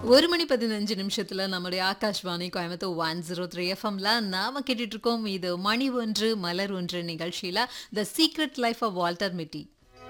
ஒரு மணி பதினஞ்சு நிமிஷத்துல நம்முடைய Akashvani Coimbatore one zero three எஃப்எம்ல நாம கேட்டுட்டு இருக்கோம் இது மணி ஒன்று மலர் ஒன்று நிகழ்ச்சியில the secret life of Walter Mitty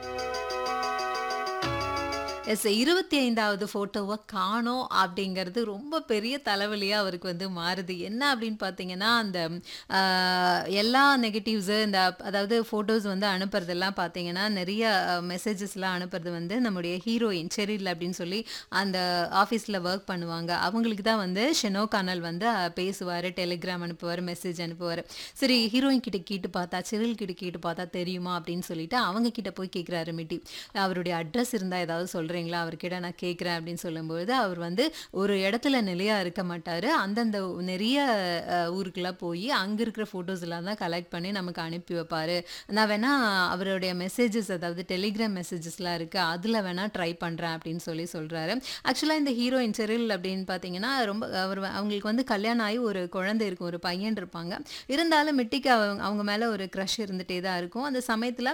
எஸ் இருபத்தி ஐந்தாவது ஃபோட்டோவை காணோம் அப்படிங்கிறது ரொம்ப பெரிய தலைவலியாக அவருக்கு வந்து மாறுது என்ன அப்படின்னு பார்த்தீங்கன்னா அந்த ஆஹ், எல்லா நெகட்டிவ்ஸு இந்த அதாவது ஃபோட்டோஸ் வந்து அனுப்புறதெல்லாம் பார்த்தீங்கன்னா நிறைய மெசேஜஸ்லாம் அனுப்புறது வந்து நம்முடைய ஹீரோயின் செரில் அப்படின்னு சொல்லி அந்த ஆஃபீஸில் ஒர்க் பண்ணுவாங்க அவங்களுக்கு தான் வந்து ஷெனோ கானல் வந்து பேசுவார் டெலிகிராம் அனுப்புவார் மெசேஜ் அனுப்புவார் சரி ஹீரோயின் கிட்ட கேட்டு பார்த்தா செரில் கிட்ட கேட்டு பார்த்தா தெரியுமா அப்படின்னு சொல்லிட்டு அவங்க கிட்ட போய் கேட்குறாரு மிட்டி அவருடைய அட்ரஸ் இருந்தால் ஏதாவது சொல்கிறீங்களா அவர்கிட்ட நான் கேட்குறேன் அப்படின்னு சொல்லும்பொழுது அவர் வந்து ஒரு இடத்துல நிலையாக இருக்க மாட்டார் அந்தந்த நிறைய அஹ், ஊருக்கெல்லாம் போய் அங்கே இருக்கிற ஃபோட்டோஸ் எல்லாம் தான் கலெக்ட் பண்ணி நமக்கு அனுப்பி வைப்பார் நான் வேணா அவருடைய மெசேஜஸ் அதாவது டெலிகிராம் மெசேஜஸ்லாம் இருக்குது அதில் வேணா ட்ரை பண்ணுறேன் அப்படின்னு சொல்லி சொல்கிறாரு ஆக்சுவலாக இந்த ஹீரோயின் செரில் அப்படின்னு பார்த்தீங்கன்னா ரொம்ப அவர் வ- அவங்களுக்கு வந்து கல்யாணம் ஆகி ஒரு குழந்தை இருக்கும் ஒரு பையன் இருப்பாங்க இருந்தாலும் மிட்டிக்கு அவங்க அவங்க மேலே ஒரு க்ரஷ் இருந்துகிட்டே தான் இருக்கும் அந்த சமயத்தில்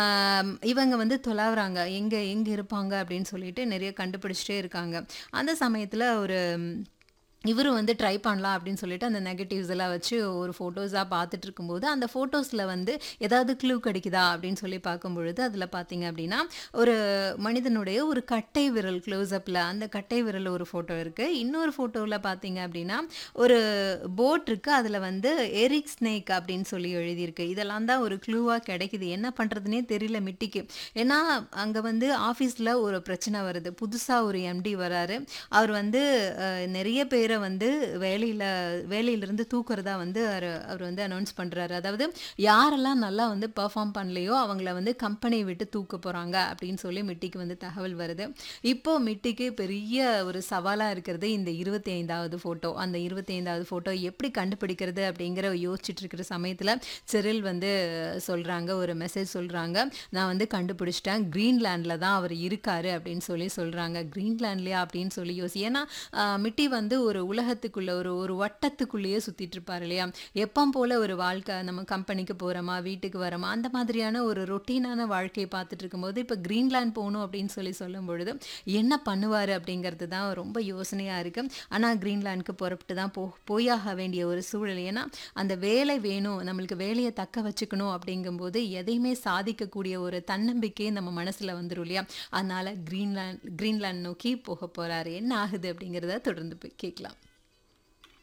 இவங்க வந்து தொலாவுறாங்க எங்கே எங்கே இருப்பாங்க அப்படின்னு சொல்லிட்டு நிறைய கண்டுபிடிச்சிட்டே இருக்காங்க அந்த சமயத்தில் ஒரு இவரும் வந்து ட்ரை பண்ணலாம் அப்படின்னு சொல்லிட்டு அந்த நெகட்டிவ்ஸ் எல்லாம் வச்சு ஒரு ஃபோட்டோஸாக பார்த்துட்டு இருக்கும்போது அந்த ஃபோட்டோஸில் வந்து ஏதாவது க்ளூ கிடைக்குதா அப்படின்னு சொல்லி பார்க்கும் பொழுது அதில் பார்த்தீங்க அப்படின்னா ஒரு மனிதனுடைய ஒரு கட்டை விரல் க்ளோஸ்அப்பில் அந்த கட்டை விரல் ஒரு ஃபோட்டோ இருக்குது இன்னொரு ஃபோட்டோவில் பார்த்தீங்க அப்படின்னா ஒரு போட் இருக்குது அதில் வந்து எரிக் ஸ்னேக் அப்படின்னு சொல்லி எழுதியிருக்கு இதெல்லாம் தான் ஒரு க்ளூவாக கிடைக்குது என்ன பண்ணுறதுனே தெரியல மிட்டிக்கு ஏன்னா அங்கே வந்து ஆஃபீஸில் ஒரு பிரச்சனை வருது புதுசாக ஒரு எம்டி வராரு அவர் வந்து அஹ், நிறைய பேரை வந்து வேலையில் வேலையிலிருந்து தூக்குறதா வந்து அவர் அவர் வந்து அனௌன்ஸ் பண்ணுறாரு அதாவது யாரெல்லாம் நல்லா வந்து பெர்ஃபார்ம் பண்ணலையோ அவங்கள வந்து கம்பெனியை விட்டு தூக்க போகிறாங்க அப்படின்னு சொல்லி மிட்டிக்கு வந்து தகவல் வருது இப்போ மிட்டிக்கு பெரிய ஒரு சவாலாக இருக்கிறது இந்த இருபத்தி ஐந்தாவது ஃபோட்டோ அந்த இருபத்தி ஐந்தாவது ஃபோட்டோ எப்படி கண்டுபிடிக்கிறது அப்படிங்கிற யோசிச்சுட்டு இருக்கிற சமயத்தில் செரில் வந்து சொல்கிறாங்க ஒரு மெசேஜ் சொல்கிறாங்க நான் வந்து கண்டுபிடிச்சிட்டேன் கிரீன்லேண்டில் தான் அவர் இருக்காரு அப்படின்னு சொல்லி சொல்கிறாங்க கிரீன்லேண்ட்லையா அப்படின்னு சொல்லி யோசி ஏன்னா ஆஹ், மிட்டி வந்து ஒரு உலகத்துக்குள்ள ஒரு ஒரு வட்டத்துக்குள்ளேயே சுற்றிட்டு இருப்பார் இல்லையா எப்போ போல ஒரு வாழ்க்கை நம்ம கம்பெனிக்கு போகிறோமா வீட்டுக்கு வரோமா அந்த மாதிரியான ஒரு ரொட்டீனான வாழ்க்கையை பார்த்துட்டு இருக்கும்போது இப்போ கிரீன்லேண்ட் போகணும் அப்படின்னு சொல்லி சொல்லும் பொழுது என்ன பண்ணுவார் அப்படிங்கிறது தான் ரொம்ப யோசனையாக இருக்குது ஆனால் கிரீன்லேண்டுக்கு புறப்பட்டு தான் போ போயாக வேண்டிய ஒரு சூழல் ஏன்னா அந்த வேலை வேணும் நம்மளுக்கு வேலையை தக்க வச்சுக்கணும் அப்படிங்கும்போது எதையுமே சாதிக்கக்கூடிய ஒரு தன்னம்பிக்கை நம்ம மனசில் வந்துடும் இல்லையா அதனால் கிரீன்லேண்ட் கிரீன்லேண்ட் நோக்கி போக போகிறாரு என்ன ஆகுது அப்படிங்கிறத தொடர்ந்து போய் கேட்கலாம்